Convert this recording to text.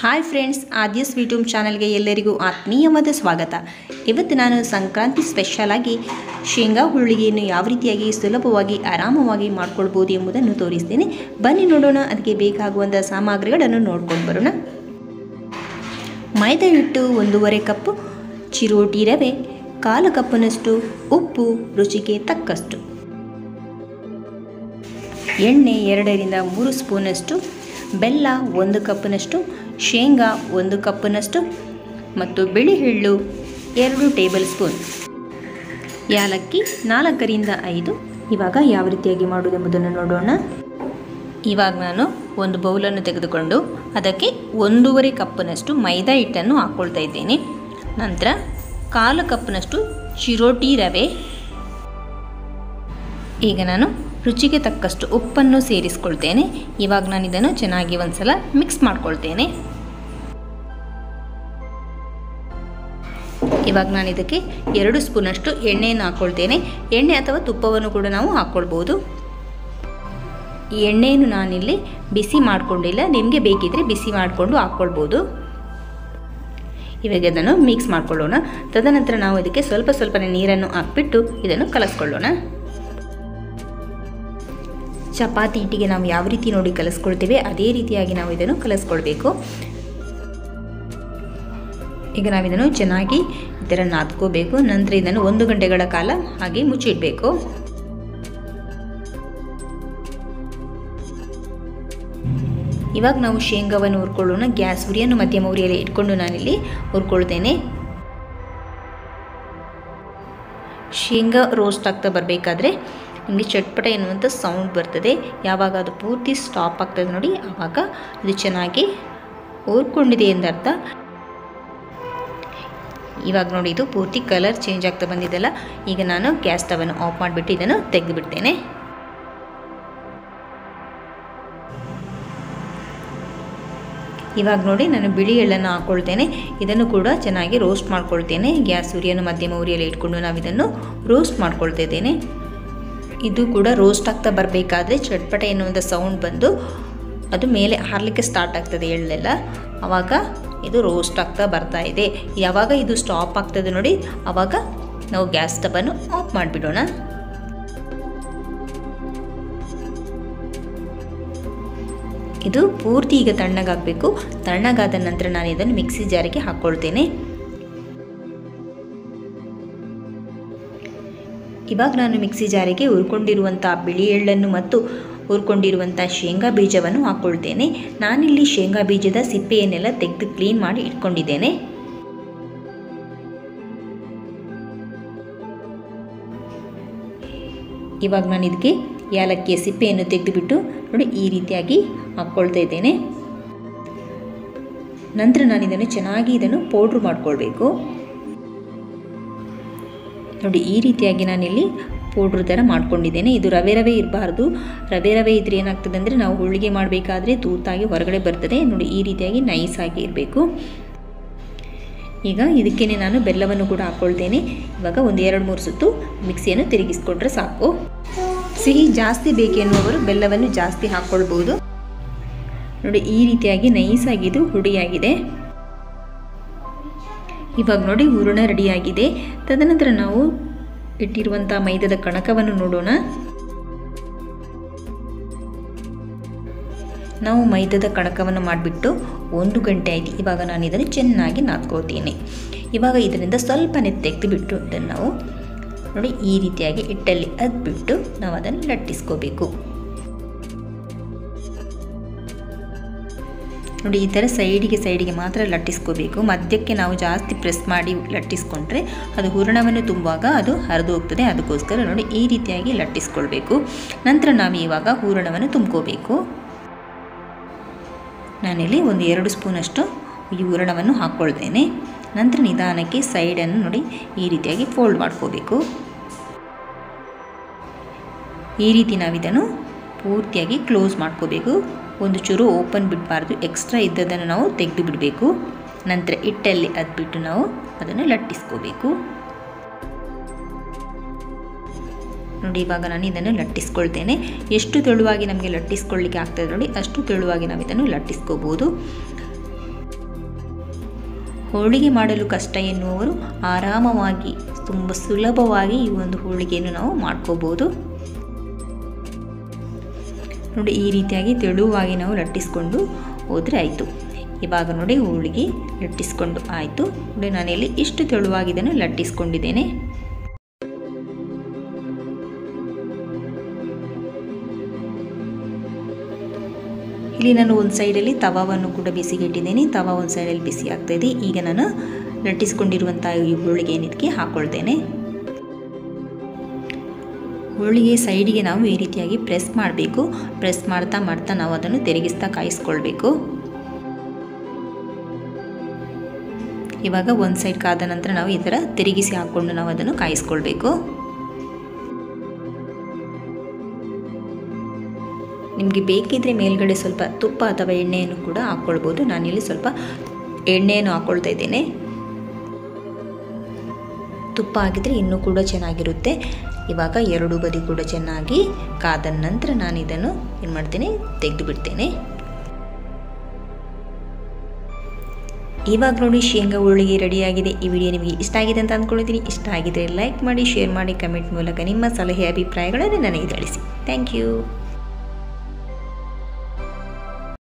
hi friends Aadya sweet home ಚಾನಲ್ಗೆ ಎಲ್ಲರಿಗೂ ಆತ್ಮೀಯವಾದ ಸ್ವಾಗತ ಇವತ್ತು ನಾನು ಸಂಕ್ರಾಂತಿ ಸ್ಪೆಷಲ್ ಆಗಿ ಶೇಂಗಾ ಹುಳ್ಳಿಗೆಯನ್ನು ಯಾವ ರೀತಿಯಾಗಿ ಸುಲಭವಾಗಿ ಆರಾಮವಾಗಿ ಮಾಡ್ಕೊಳ್ಬೋದು ಎಂಬುದನ್ನು ತೋರಿಸ್ತೇನೆ ಬನ್ನಿ ನೋಡೋಣ ಅದಕ್ಕೆ ಬೇಕಾಗುವಂಥ ಸಾಮಗ್ರಿಗಳನ್ನು ನೋಡ್ಕೊಂಡು ಬರೋಣ ಮೈದಾ ಹಿಟ್ಟು ಒಂದೂವರೆ ಕಪ್ಪು ಚಿರೋಟಿ ರವೆ ಕಾಲು ಕಪ್ಪಿನಷ್ಟು ಉಪ್ಪು ರುಚಿಗೆ ತಕ್ಕಷ್ಟು ಎಣ್ಣೆ ಎರಡರಿಂದ ಮೂರು ಸ್ಪೂನಷ್ಟು ಬೆಲ್ಲ ಒಂದು ಕಪ್ಪಿನಷ್ಟು ಶೇಂಗಾ ಒಂದು ಕಪ್ಪಿನಷ್ಟು ಮತ್ತು ಬಿಳಿ ಎಳ್ಳು ಎರಡು ಟೇಬಲ್ ಸ್ಪೂನ್ ಯಾಲಕ್ಕಿ ನಾಲ್ಕರಿಂದ ಐದು ಇವಾಗ ಯಾವ ರೀತಿಯಾಗಿ ಮಾಡುವುದೆಂಬುದನ್ನು ನೋಡೋಣ ಇವಾಗ ನಾನು ಒಂದು ಬೌಲನ್ನು ತೆಗೆದುಕೊಂಡು ಅದಕ್ಕೆ ಒಂದೂವರೆ ಕಪ್ಪಿನಷ್ಟು ಮೈದಾ ಹಿಟ್ಟನ್ನು ಹಾಕ್ಕೊಳ್ತಾ ಇದ್ದೇನೆ ನಂತರ ಕಾಲು ಕಪ್ಪಿನಷ್ಟು ಚಿರೋಟಿ ರವೆ ಈಗ ನಾನು ರುಚಿಗೆ ತಕ್ಕಷ್ಟು ಉಪ್ಪನ್ನು ಸೇರಿಸ್ಕೊಳ್ತೇನೆ ಇವಾಗ ನಾನು ಇದನ್ನು ಚೆನ್ನಾಗಿ ಒಂದ್ಸಲ ಮಿಕ್ಸ್ ಮಾಡ್ಕೊಳ್ತೇನೆ ಇವಾಗ ನಾನು ಇದಕ್ಕೆ ಎರಡು ಸ್ಪೂನಷ್ಟು ಎಣ್ಣೆಯನ್ನು ಹಾಕ್ಕೊಳ್ತೇನೆ ಎಣ್ಣೆ ಅಥವಾ ತುಪ್ಪವನ್ನು ಕೂಡ ನಾವು ಹಾಕ್ಕೊಳ್ಬೋದು ಈ ಎಣ್ಣೆಯನ್ನು ನಾನಿಲ್ಲಿ ಬಿಸಿ ಮಾಡಿಕೊಂಡಿಲ್ಲ ನಿಮಗೆ ಬೇಕಿದ್ದರೆ ಬಿಸಿ ಮಾಡಿಕೊಂಡು ಹಾಕ್ಕೊಳ್ಬೋದು ಇವಾಗ ಅದನ್ನು ಮಿಕ್ಸ್ ಮಾಡ್ಕೊಳ್ಳೋಣ ತದನಂತರ ನಾವು ಇದಕ್ಕೆ ಸ್ವಲ್ಪ ಸ್ವಲ್ಪ ನೀರನ್ನು ಹಾಕ್ಬಿಟ್ಟು ಇದನ್ನು ಕಲಸ್ಕೊಳ್ಳೋಣ ಚಪಾತಿ ಹಿಟ್ಟಿಗೆ ನಾವು ಯಾವ ರೀತಿ ನೋಡಿ ಕಲಿಸ್ಕೊಳ್ತೇವೆ ಅದೇ ರೀತಿಯಾಗಿ ನಾವು ಇದನ್ನು ಕಲಿಸ್ಕೊಳ್ಬೇಕು ಈಗ ನಾವು ಇದನ್ನು ಚೆನ್ನಾಗಿ ಈ ಥರ ನಾದ್ಕೋಬೇಕು ನಂತರ ಇದನ್ನು ಒಂದು ಗಂಟೆಗಳ ಕಾಲ ಹಾಗೆ ಮುಚ್ಚಿಡಬೇಕು ಇವಾಗ ನಾವು ಶೇಂಗಾವನ್ನು ಹುರ್ಕೊಳ್ಳೋಣ ಗ್ಯಾಸ್ ಉರಿಯನ್ನು ಮಧ್ಯಮ ಉರಿಯಲ್ಲಿ ಇಟ್ಕೊಂಡು ನಾನಿಲ್ಲಿ ಹುರ್ಕೊಳ್ತೇನೆ ಶೇಂಗಾ ರೋಸ್ಟ್ ಆಗ್ತಾ ಬರಬೇಕಾದ್ರೆ ನಿಮಗೆ ಚಟ್ಪಟ ಎನ್ನುವಂಥ ಸೌಂಡ್ ಬರ್ತದೆ ಯಾವಾಗ ಅದು ಪೂರ್ತಿ ಸ್ಟಾಪ್ ಆಗ್ತದೆ ನೋಡಿ ಆವಾಗ ಅದು ಚೆನ್ನಾಗಿ ಹುರ್ಕೊಂಡಿದೆ ಎಂದರ್ಥ ಇವಾಗ ನೋಡಿ ಇದು ಪೂರ್ತಿ ಕಲರ್ ಚೇಂಜ್ ಆಗ್ತಾ ಬಂದಿದ್ದಲ್ಲ ಈಗ ನಾನು ಗ್ಯಾಸ್ ಸ್ಟವನ್ನು ಆಫ್ ಮಾಡಿಬಿಟ್ಟು ಇದನ್ನು ತೆಗೆದುಬಿಡ್ತೇನೆ ಇವಾಗ ನೋಡಿ ನಾನು ಬಿಳಿ ಎಳ್ಳನ್ನು ಹಾಕ್ಕೊಳ್ತೇನೆ ಇದನ್ನು ಕೂಡ ಚೆನ್ನಾಗಿ ರೋಸ್ಟ್ ಮಾಡ್ಕೊಳ್ತೇನೆ ಗ್ಯಾಸ್ ಉರಿಯನ್ನು ಮಧ್ಯಮ ಉರಿಯಲ್ಲಿ ಇಟ್ಕೊಂಡು ನಾವು ಇದನ್ನು ರೋಸ್ಟ್ ಮಾಡ್ಕೊಳ್ತಾ ಇದ್ದೇನೆ ಇದು ಕೂಡ ರೋಸ್ಟ್ ಆಗ್ತಾ ಬರಬೇಕಾದ್ರೆ ಚಟ್ಪಟ ಎನ್ನುವಂಥ ಸೌಂಡ್ ಬಂದು ಅದು ಮೇಲೆ ಹಾರಲಿಕ್ಕೆ ಸ್ಟಾರ್ಟ್ ಆಗ್ತದೆ ಎಳ್ಳೆಲ್ಲ ಆವಾಗ ಇದು ರೋಸ್ಟ್ ಆಗ್ತಾ ಬರ್ತಾ ಇದೆ ಯಾವಾಗ ಇದು ಸ್ಟಾಪ್ ಆಗ್ತದೆ ನೋಡಿ ಆವಾಗ ನಾವು ಗ್ಯಾಸ್ ಸ್ಟವನ್ನು ಆಫ್ ಮಾಡಿಬಿಡೋಣ ಇದು ಪೂರ್ತಿ ಈಗ ತಣ್ಣಗಾಗಬೇಕು ತಣ್ಣಗಾದ ನಂತರ ನಾನು ಇದನ್ನು ಮಿಕ್ಸಿ ಜಾರಿಗೆ ಹಾಕ್ಕೊಳ್ತೇನೆ ಇವಾಗ ನಾನು ಮಿಕ್ಸಿ ಜಾರಿಗೆ ಹುರ್ಕೊಂಡಿರುವಂಥ ಬಿಳಿ ಎಳ್ಳನ್ನು ಮತ್ತು ಹುರ್ಕೊಂಡಿರುವಂಥ ಶೇಂಗಾ ಬೀಜವನ್ನು ಹಾಕ್ಕೊಳ್ತೇನೆ ನಾನಿಲ್ಲಿ ಶೇಂಗಾ ಬೀಜದ ಸಿಪ್ಪೆಯನ್ನೆಲ್ಲ ತೆಗೆದು ಕ್ಲೀನ್ ಮಾಡಿ ಇಟ್ಕೊಂಡಿದ್ದೇನೆ ಇವಾಗ ನಾನು ಇದಕ್ಕೆ ಏಲಕ್ಕಿಯ ಸಿಪ್ಪೆಯನ್ನು ತೆಗೆದುಬಿಟ್ಟು ನೋಡಿ ಈ ರೀತಿಯಾಗಿ ಹಾಕ್ಕೊಳ್ತಾ ಇದ್ದೇನೆ ನಂತರ ನಾನು ಇದನ್ನು ಚೆನ್ನಾಗಿ ಇದನ್ನು ಪೌಡ್ರ್ ಮಾಡಿಕೊಳ್ಬೇಕು ನೋಡಿ ಈ ರೀತಿಯಾಗಿ ನಾನಿಲ್ಲಿ ಪೌಡ್ರ್ ಥರ ಮಾಡ್ಕೊಂಡಿದ್ದೇನೆ ಇದು ರವೆ ರವೆ ಇರಬಾರ್ದು ರವೆ ರವೆ ಇದ್ರೆ ಏನಾಗ್ತದೆ ಅಂದರೆ ನಾವು ಹೋಳಿಗೆ ಮಾಡಬೇಕಾದ್ರೆ ತೂತಾಗಿ ಹೊರಗಡೆ ಬರ್ತದೆ ನೋಡಿ ಈ ರೀತಿಯಾಗಿ ನೈಸಾಗಿ ಇರಬೇಕು ಈಗ ಇದಕ್ಕೇ ನಾನು ಬೆಲ್ಲವನ್ನು ಕೂಡ ಹಾಕ್ಕೊಳ್ತೇನೆ ಇವಾಗ ಒಂದು ಎರಡು ಮೂರು ಸುತ್ತು ಮಿಕ್ಸಿಯನ್ನು ತಿರುಗಿಸ್ಕೊಂಡ್ರೆ ಸಾಕು ಸಿಹಿ ಜಾಸ್ತಿ ಬೇಕೆನ್ನುವವರು ಬೆಲ್ಲವನ್ನು ಜಾಸ್ತಿ ಹಾಕ್ಕೊಳ್ಬೋದು ನೋಡಿ ಈ ರೀತಿಯಾಗಿ ನೈಸಾಗಿ ಇದು ಹುಡಿಯಾಗಿದೆ ಇವಾಗ ನೋಡಿ ಹೂರಣ ರೆಡಿಯಾಗಿದೆ ತದನಂತರ ನಾವು ಇಟ್ಟಿರುವಂಥ ಮೈದಾದ ಕಣಕವನ್ನು ನೋಡೋಣ ನಾವು ಮೈದಾದ ಕಣಕವನ್ನು ಮಾಡಿಬಿಟ್ಟು ಒಂದು ಗಂಟೆ ಆಯಿತು ಇವಾಗ ನಾನು ಇದನ್ನು ಚೆನ್ನಾಗಿ ನಾದ್ಕೋತೀನಿ ಇವಾಗ ಇದರಿಂದ ಸ್ವಲ್ಪನೇ ತೆಗೆದುಬಿಟ್ಟು ಅದನ್ನು ನಾವು ನೋಡಿ ಈ ರೀತಿಯಾಗಿ ಹಿಟ್ಟಲ್ಲಿ ಅದ್ಬಿಟ್ಟು ನಾವು ಅದನ್ನು ಲಟ್ಟಿಸ್ಕೋಬೇಕು ನೋಡಿ ಈ ಥರ ಸೈಡಿಗೆ ಸೈಡಿಗೆ ಮಾತ್ರ ಲಟ್ಟಿಸ್ಕೋಬೇಕು ಮಧ್ಯಕ್ಕೆ ನಾವು ಜಾಸ್ತಿ ಪ್ರೆಸ್ ಮಾಡಿ ಲಟ್ಟಿಸ್ಕೊಂಡ್ರೆ ಅದು ಹೂರಣವನ್ನು ತುಂಬುವಾಗ ಅದು ಹರಿದು ಹೋಗ್ತದೆ ಅದಕ್ಕೋಸ್ಕರ ನೋಡಿ ಈ ರೀತಿಯಾಗಿ ಲಟ್ಟಿಸ್ಕೊಳ್ಬೇಕು ನಂತರ ನಾವು ಇವಾಗ ಹೂರಣವನ್ನು ತುಂಬ್ಕೋಬೇಕು ನಾನಿಲ್ಲಿ ಒಂದು ಎರಡು ಸ್ಪೂನಷ್ಟು ಈ ಹೂರಣವನ್ನು ಹಾಕ್ಕೊಳ್ತೇನೆ ನಂತರ ನಿಧಾನಕ್ಕೆ ಸೈಡನ್ನು ನೋಡಿ ಈ ರೀತಿಯಾಗಿ ಫೋಲ್ಡ್ ಮಾಡ್ಕೋಬೇಕು ಈ ರೀತಿ ನಾವಿದನ್ನು ಪೂರ್ತಿಯಾಗಿ ಕ್ಲೋಸ್ ಮಾಡ್ಕೋಬೇಕು ಒಂದು ಚೂರು ಓಪನ್ ಬಿಡಬಾರ್ದು ಎಕ್ಸ್ಟ್ರಾ ಇದ್ದದನ್ನು ನಾವು ತೆಗೆದು ಬಿಡಬೇಕು ನಂತರ ಹಿಟ್ಟಲ್ಲಿ ಅದ್ಬಿಟ್ಟು ನಾವು ಅದನ್ನು ಲಟ್ಟಿಸ್ಕೋಬೇಕು ನೋಡಿ ಇವಾಗ ನಾನು ಇದನ್ನು ಲಟ್ಟಿಸ್ಕೊಳ್ತೇನೆ ಎಷ್ಟು ತೆಳುವಾಗಿ ನಮಗೆ ಲಟ್ಟಿಸ್ಕೊಳ್ಳಿಕ್ಕೆ ಆಗ್ತದೆ ನೋಡಿ ಅಷ್ಟು ತೆಳುವಾಗಿ ನಾವು ಇದನ್ನು ಲಟ್ಟಿಸ್ಕೋಬೋದು ಹೋಳಿಗೆ ಮಾಡಲು ಕಷ್ಟ ಎನ್ನುವವರು ಆರಾಮವಾಗಿ ತುಂಬ ಸುಲಭವಾಗಿ ಈ ಒಂದು ಹೋಳಿಗೆಯನ್ನು ನಾವು ಮಾಡ್ಕೋಬೋದು ನೋಡಿ ಈ ರೀತಿಯಾಗಿ ತೆಳುವಾಗಿ ನಾವು ಲಟ್ಟಿಸ್ಕೊಂಡು ಹೋದರೆ ಆಯಿತು ಇವಾಗ ನೋಡಿ ಹೋಳಿಗೆ ಲಟ್ಟಿಸ್ಕೊಂಡು ಆಯಿತು ನೋಡಿ ನಾನಿಲ್ಲಿ ಇಷ್ಟು ತೆಳುವಾಗಿದ್ದನ್ನು ಲಟ್ಟಿಸ್ಕೊಂಡಿದ್ದೇನೆ ಇಲ್ಲಿ ನಾನು ಒಂದು ಸೈಡಲ್ಲಿ ತವಾವನ್ನು ಕೂಡ ಬಿಸಿಗೆ ಇಟ್ಟಿದ್ದೇನೆ ತವಾ ಒಂದು ಸೈಡಲ್ಲಿ ಬಿಸಿ ಆಗ್ತಾಯಿದೆ ಈಗ ನಾನು ಲಟ್ಟಿಸ್ಕೊಂಡಿರುವಂಥ ಈ ಹೋಳಿಗೆ ಏನಿದಕ್ಕೆ ಹಾಕ್ಕೊಳ್ತೇನೆ ಹೋಳಿಗೆ ಸೈಡಿಗೆ ನಾವು ಈ ರೀತಿಯಾಗಿ ಪ್ರೆಸ್ ಮಾಡಬೇಕು ಪ್ರೆಸ್ ಮಾಡ್ತಾ ಮಾಡ್ತಾ ನಾವು ಅದನ್ನು ತಿರುಗಿಸ್ತಾ ಕಾಯಿಸ್ಕೊಳ್ಬೇಕು ಇವಾಗ ಒಂದು ಸೈಡ್ ಕಾದ ನಂತರ ನಾವು ಈ ಥರ ತಿರುಗಿಸಿ ಹಾಕ್ಕೊಂಡು ನಾವು ಅದನ್ನು ಕಾಯಿಸ್ಕೊಳ್ಬೇಕು ನಿಮಗೆ ಬೇಕಿದ್ದರೆ ಮೇಲ್ಗಡೆ ಸ್ವಲ್ಪ ತುಪ್ಪ ಅಥವಾ ಎಣ್ಣೆಯನ್ನು ಕೂಡ ಹಾಕ್ಕೊಳ್ಬೋದು ನಾನಿಲ್ಲಿ ಸ್ವಲ್ಪ ಎಣ್ಣೆಯನ್ನು ಹಾಕ್ಕೊಳ್ತಾ ಇದ್ದೇನೆ ತುಪ್ಪ ಹಾಕಿದರೆ ಇನ್ನೂ ಕೂಡ ಚೆನ್ನಾಗಿರುತ್ತೆ ಇವಾಗ ಎರಡು ಬದಿ ಕೂಡ ಚೆನ್ನಾಗಿ ಕಾದ ನಂತರ ನಾನು ಇದನ್ನು ಏನು ಮಾಡ್ತೇನೆ ತೆಗೆದು ಬಿಡ್ತೇನೆ ಇವಾಗ ನೋಡಿ ಶೇಂಗಾ ಹೋಳಿಗೆ ರೆಡಿಯಾಗಿದೆ ಈ ವಿಡಿಯೋ ನಿಮಗೆ ಇಷ್ಟ ಆಗಿದೆ ಅಂತ ಅಂದ್ಕೊಳ್ತೀನಿ ಇಷ್ಟ ಆಗಿದ್ರೆ ಲೈಕ್ ಮಾಡಿ ಶೇರ್ ಮಾಡಿ ಕಮೆಂಟ್ ಮೂಲಕ ನಿಮ್ಮ ಸಲಹೆ ಅಭಿಪ್ರಾಯಗಳನ್ನು ನನಗೆ ತಿಳಿಸಿ ಥ್ಯಾಂಕ್ ಯು